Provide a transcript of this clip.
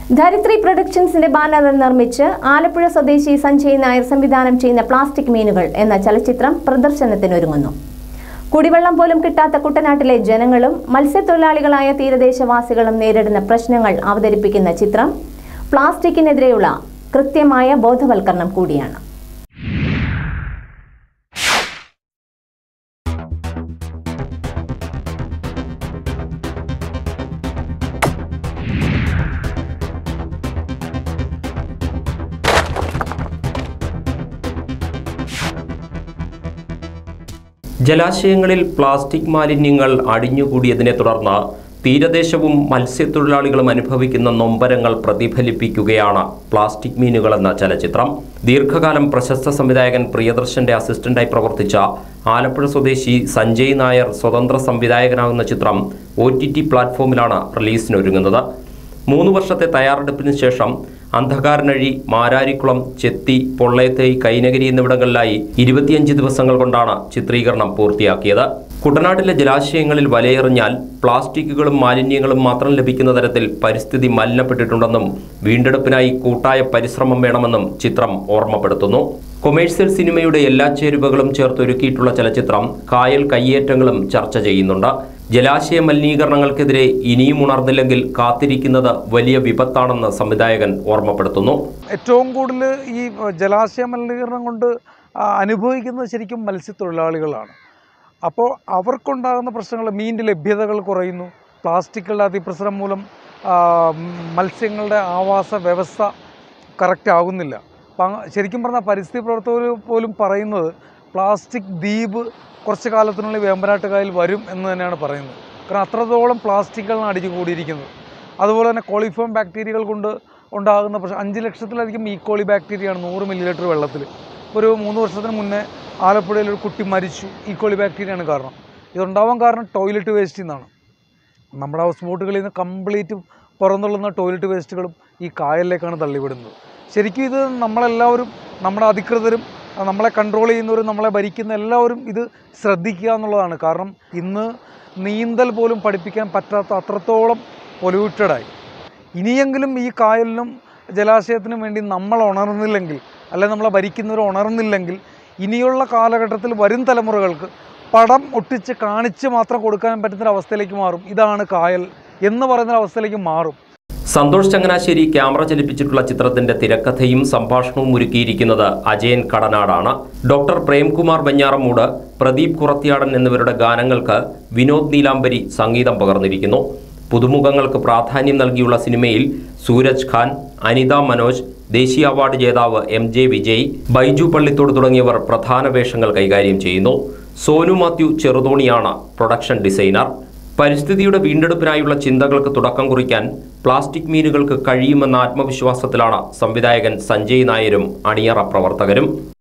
ധരിത്രി പ്രൊഡക്ഷൻസിന്റെ ബാനറിൽ നിർമ്മിച്ച് ആലപ്പുഴ സ്വദേശി സഞ്ജയ് നായർ സംവിധാനം ചെയ്യുന്ന പ്ലാസ്റ്റിക് മീനുകൾ എന്ന ചലച്ചിത്രം പ്രദർശനത്തിനൊരുങ്ങുന്നു കുടിവെള്ളം പോലും കിട്ടാത്ത കുട്ടനാട്ടിലെ ജനങ്ങളും മത്സ്യത്തൊഴിലാളികളായ തീരദേശവാസികളും നേരിടുന്ന പ്രശ്നങ്ങൾ അവതരിപ്പിക്കുന്ന ചിത്രം പ്ലാസ്റ്റിക്കിനെതിരെയുള്ള കൃത്യമായ ബോധവൽക്കരണം കൂടിയാണ് ജലാശയങ്ങളിൽ പ്ലാസ്റ്റിക് മാലിന്യങ്ങൾ അടിഞ്ഞുകൂടിയതിനെ തുടർന്ന് തീരദേശവും മത്സ്യത്തൊഴിലാളികളും അനുഭവിക്കുന്ന നൊമ്പരങ്ങൾ പ്രതിഫലിപ്പിക്കുകയാണ് പ്ലാസ്റ്റിക് മീനുകൾ എന്ന ചലച്ചിത്രം ദീർഘകാലം പ്രശസ്ത സംവിധായകൻ പ്രിയദർശന്റെ അസിസ്റ്റന്റായി പ്രവർത്തിച്ച ആലപ്പുഴ സ്വദേശി സഞ്ജയ് നായർ സ്വതന്ത്ര സംവിധായകനാകുന്ന ചിത്രം ഒ ടി ടി പ്ലാറ്റ്ഫോമിലാണ് റിലീസിനൊരുങ്ങുന്നത് മൂന്ന് വർഷത്തെ തയ്യാറെടുപ്പിന് ശേഷം അന്ധകാരനഴി മാരാരിക്കുളം ചെത്തി പൊള്ളയത്തൈ കൈനഗരി എന്നിവിടങ്ങളിലായി ഇരുപത്തിയഞ്ച് ദിവസങ്ങൾ കൊണ്ടാണ് ചിത്രീകരണം പൂർത്തിയാക്കിയത് കുട്ടനാട്ടിലെ ജലാശയങ്ങളിൽ വലയെറിഞ്ഞാൽ പ്ലാസ്റ്റിക്കുകളും മാലിന്യങ്ങളും മാത്രം ലഭിക്കുന്ന തരത്തിൽ പരിസ്ഥിതി മലിനപ്പെട്ടിട്ടുണ്ടെന്നും വീണ്ടെടുപ്പിനായി കൂട്ടായ പരിശ്രമം വേണമെന്നും ചിത്രം ഓർമ്മപ്പെടുത്തുന്നു കൊമേഴ്സ്യൽ സിനിമയുടെ എല്ലാ ചേരുവകളും ചേർത്തൊരുക്കിയിട്ടുള്ള ചലച്ചിത്രം കായൽ കയ്യേറ്റങ്ങളും ചർച്ച ചെയ്യുന്നുണ്ട് ജലാശയ മലിനീകരണങ്ങൾക്കെതിരെ ഇനിയും ഉണർന്നില്ലെങ്കിൽ കാത്തിരിക്കുന്നത് വലിയ വിപത്താണെന്ന് സംവിധായകൻ ഓർമ്മപ്പെടുത്തുന്നു ഏറ്റവും കൂടുതൽ ഈ ജലാശയ മലിനീകരണം കൊണ്ട് ആ, അനുഭവിക്കുന്നത് ശരിക്കും മത്സ്യത്തൊഴിലാളികളാണ് അപ്പോൾ അവർക്കുണ്ടാകുന്ന പ്രശ്നങ്ങൾ മീനിൻ്റെ ലഭ്യതകൾ കുറയുന്നു പ്ലാസ്റ്റിക്കുകളുടെ അതിപ്രസരം മൂലം ആ, മത്സ്യങ്ങളുടെ ആവാസ വ്യവസ്ഥ കറക്റ്റ് ആകുന്നില്ല അപ്പം അങ്ങ് ശരിക്കും പറഞ്ഞാൽ പരിസ്ഥിതി പ്രവർത്തകർ പോലും പറയുന്നത് പ്ലാസ്റ്റിക് ദ്വീപ് കുറച്ച് കാലത്തിനുള്ളിൽ വേമ്പനാട്ടുകായൽ വരും എന്ന് തന്നെയാണ് പറയുന്നത് കാരണം അത്രത്തോളം പ്ലാസ്റ്റിക്കുകളാണ് അടിഞ്ഞുകൂടിയിരിക്കുന്നത് അതുപോലെ തന്നെ കോളിഫോം ബാക്ടീരിയകൾ കൊണ്ട് ഉണ്ടാകുന്ന പ്രശ്നം അഞ്ച് ലക്ഷത്തിലധികം ഈക്കോളി ബാക്ടീരിയയാണ് നൂറ് മില്ലി ലിറ്റർ വെള്ളത്തിൽ ഒരു മൂന്ന് വർഷത്തിന് മുന്നേ ആലപ്പുഴയിൽ ഒരു കുട്ടി മരിച്ചു ഈക്കോളി ബാക്ടീരിയയാണ് കാരണം ഇതുണ്ടാവാൻ കാരണം ടോയ്ലറ്റ് വേസ്റ്റിൽ നിന്നാണ് നമ്മുടെ ഹൗസ് ബോട്ടുകളിൽ നിന്ന് കംപ്ലീറ്റ് പുറന്തള്ളുന്ന ടോയ്ലറ്റ് വേസ്റ്റുകളും ഈ കായലിലേക്കാണ് തള്ളിവിടുന്നത് ശരിക്കും ഇത് നമ്മളെല്ലാവരും നമ്മുടെ അധികൃതരും അഹ് നമ്മളെ കൺട്രോൾ ചെയ്യുന്നവരും നമ്മളെ ഭരിക്കുന്ന എല്ലാവരും ഇത് ശ്രദ്ധിക്കുക എന്നുള്ളതാണ് കാരണം ഇന്ന് നീന്തൽ പോലും പഠിപ്പിക്കാൻ പറ്റാത്ത അത്രത്തോളം പൊല്യൂട്ടഡായി ഇനിയെങ്കിലും ഈ കായലിനും ജലാശയത്തിനും വേണ്ടി നമ്മൾ ഉണർന്നില്ലെങ്കിൽ അല്ലെങ്കിൽ നമ്മളെ ഭരിക്കുന്നവർ ഉണർന്നില്ലെങ്കിൽ ഇനിയുള്ള കാലഘട്ടത്തിൽ വരും തലമുറകൾക്ക് പടം ഒട്ടിച്ച് കാണിച്ച് മാത്രം കൊടുക്കാൻ പറ്റുന്ന അവസ്ഥയിലേക്ക് മാറും ഇതാണ് കായൽ എന്ന് പറയുന്ന അവസ്ഥയിലേക്ക് മാറും സന്തോഷ് ചങ്ങനാശ്ശേരി ക്യാമറ ചലിപ്പിച്ചിട്ടുള്ള ചിത്രത്തിന്റെ തിരക്കഥയും സംഭാഷണവും ഒരുക്കിയിരിക്കുന്നത് അജയൻ കടനാടാണ് ഡോക്ടർ പ്രേംകുമാർ വെഞ്ഞാറമൂട് പ്രദീപ് കുറത്തിയാടൻ എന്നിവരുടെ ഗാനങ്ങൾക്ക് വിനോദ് നീലാംബരി സംഗീതം പകർന്നിരിക്കുന്നു പുതുമുഖങ്ങൾക്ക് പ്രാധാന്യം നൽകിയുള്ള സിനിമയിൽ സൂരജ് ഖാൻ അനിത മനോജ് ദേശീയ അവാർഡ് ജേതാവ് എം ജെ വിജയ് ബൈജു പള്ളിത്തോട് തുടങ്ങിയവർ പ്രധാന വേഷങ്ങൾ കൈകാര്യം ചെയ്യുന്നു സോനു മാത്യു ചെറുതോണിയാണ് പ്രൊഡക്ഷൻ ഡിസൈനർ പരിസ്ഥിതിയുടെ വീണ്ടെടുപ്പിനായുള്ള ചിന്തകൾക്ക് തുടക്കം കുറിക്കാൻ പ്ലാസ്റ്റിക് മീനുകൾക്ക് കഴിയുമെന്ന ആത്മവിശ്വാസത്തിലാണ് സംവിധായകൻ സഞ്ജയ് നായരും അണിയറ പ്രവർത്തകരും